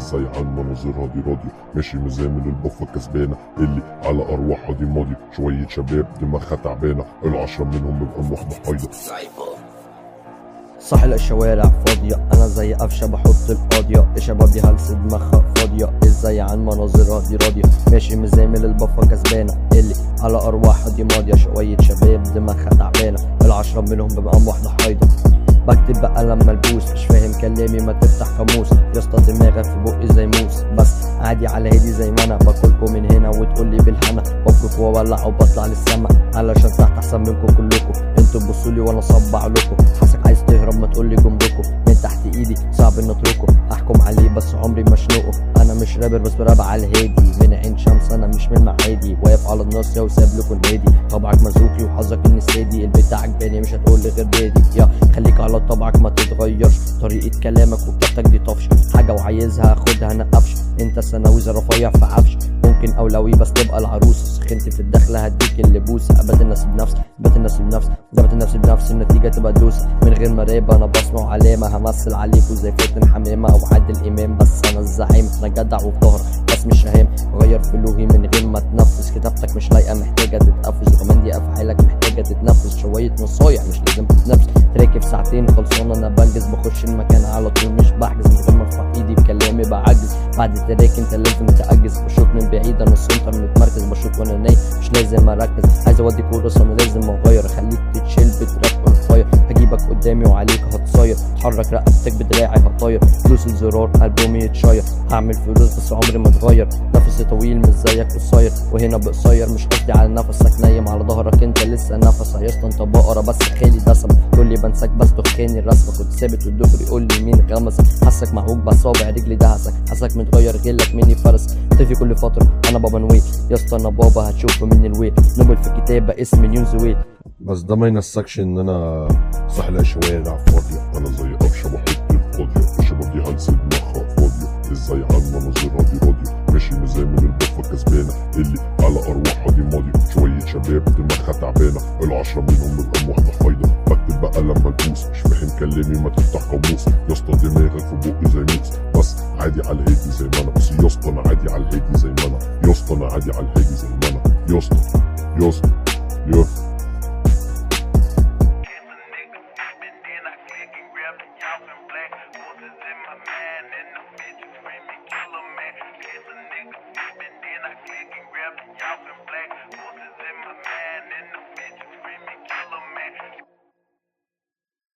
ازاي على المناظرها دي راديو ماشي مزامل البفة كسبانة اللي على ارواحها دي ماضي شوية شباب دماغها تعبانة العشرة منهم بيبقى واحدة حايضة صاحل الشوارع فاضية أنا زي قفشة بحط القاضية الشباب دي هلس دماغها فاضية ازاي عن مناظرها دي راضية ماشي مزامل البفة كسبانة اللي على أرواحها دي ماضية شوية شباب دماغها تعبانة العشرة منهم ببقى واحدة حايضة بكتب بقلم ملبوس مش فاهم كلامي ما تفتح قاموس يا اسطى دماغك في بقي زي موس بس عادي على هادي زي ما انا باكلكم من هنا وتقول لي بالحنا بفرك واولع وبطلع للسما علشان تحت احسن منكم كلكم انتوا تبصوا لي وانا صبع لكم حاسك عايز تهرب ما تقول لي جنبكم من تحت ايدي صعب ان اتركه احكم عليه بس عمري ما اشنقه انا مش رابر بس براب على الهادي من عين شمس انا مش من معادي واقف على الناصيه وساب لكم النادي طبعك مزوقي وحظك اني سادي البيت عجباني مش هتقول لي غير بادي يا خليك على طبعك ما تتغيرش طريقه كلامك وكتابتك دي طفش حاجه وعايزها خدها نقفش انت ثانوي زي رفيع في عفش ممكن اولوي بس تبقى العروس سخنت في الدخل هديك اللي بوسه ابات الناس بنفس ابات الناس بنفس ابات النفس بنفس النتيجه تبقى دوسه من غير ما راب انا بصنع علامه همثل عليكوا زي فاتن حمامه او عادل امام بس انا الزعيم انا جدع وفي ظهرك بس مش شهام غير في لغي من غير ما تنفذ كتابتك مش لايقه محتاجه تتقفز كمان دي افعالك محتاجه تتنفذ شويه نصايح مش لازم تتنفس تراكب ساعتين خلصانه انا بنجز بخش المكان على طول مش بحجز من غير ما ارفع ايدي بكلامي بعجز بعد التراك انت لازم تأجز بشوط من بعيد انا السنتر متمركز بشوط وانا نايم مش لازم اركز عايز اودي كورس انا لازم اغير اخليك تتشيل بتراك اون فاير هجيبك قدامي وعليك هتصير اتحرك رقبتك بدراعي هطاير دوس الزرار البومي يتشير هعمل فلوس بس عمري ما اتغير نفسي طويل مش زيك قصير وهنا بقصير مش قصدي على نفسك نايم على ظهرك انت لسه نفسك يا اسطى انت بقرة بس خالي دسم تقول لي بنساك بس دخاني الرسمة كنت ثابت والدغري قول لي مين غمسك حاسك معوج بصابع رجلي دهسك حاسك متغير غيرك مني فرس طفي كل فترة انا بابا نويل يا اسطى انا بابا هتشوف مني الويل نوبل في الكتابة اسمي نيوزويل بس ده ما ينسكش ان انا سحلة شوارع فاضية انا زي قفشة بحط القاضية الشباب دي هلس دماغها فاضية ازاي على المناظرها دي راديو ماشي مزامل البفة كسبانة اللي على ارواحها دي ماضية شوية شباب دماغها تعبانة العشرة منهم بيبقى واحدة حايضة بكتب بقلم ملبوس مش فاهم كلامي ما تفتح قاموس يا اسطى دماغك في بقي زي موس بس عادي على الهادي زي ما انا بس يا اسطى انا عادي على الهادي زي ما انا يا اسطى انا عادي على الهادي زي ما انا يا اسطى يا اسطى يا اسطى Kiss a nigga, and then I click and grab the y'all in black. Forces in my mind, and the